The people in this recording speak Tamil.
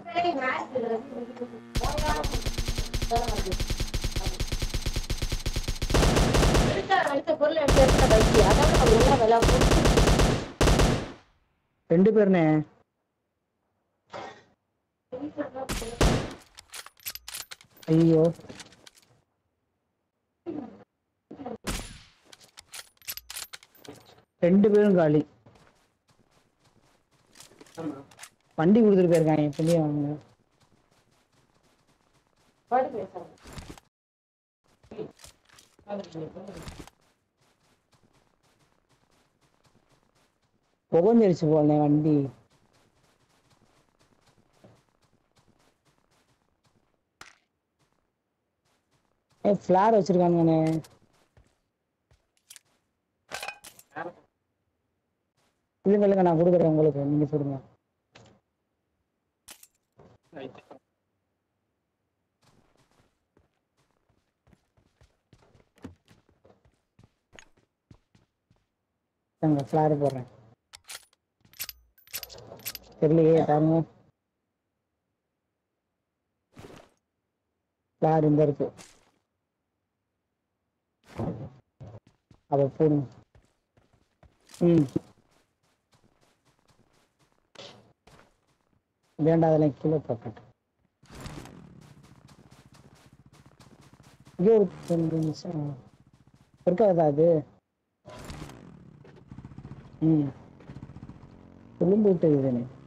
ரெண்டு பேருண்ணே ஐயோ ரெண்டு பேரும் காலி வண்டி கொடுத்துட்டு போயிருக்காங்க சொல்லி அவங்க புகஞ்சிருச்சு போல வண்டி ஏ ஃபிளார் வச்சிருக்காங்கண்ணே இல்லைங்க இல்லைங்க நான் கொடுக்குறேன் உங்களுக்கு நீங்க சொல்லுங்க நாங்கள் ஃப்ளார் போடுறேன் தெரியலையே பாருங்க ஃப்ளார் இந்த இருக்கு அப்போ போடுங்க ம் வேண்டாம் அதெல்லாம் கீழே போட்டு இது ஒரு ரெண்டு நிமிஷம் இருக்காதா அது ம் எலும்பு விட்டு இதுன்னு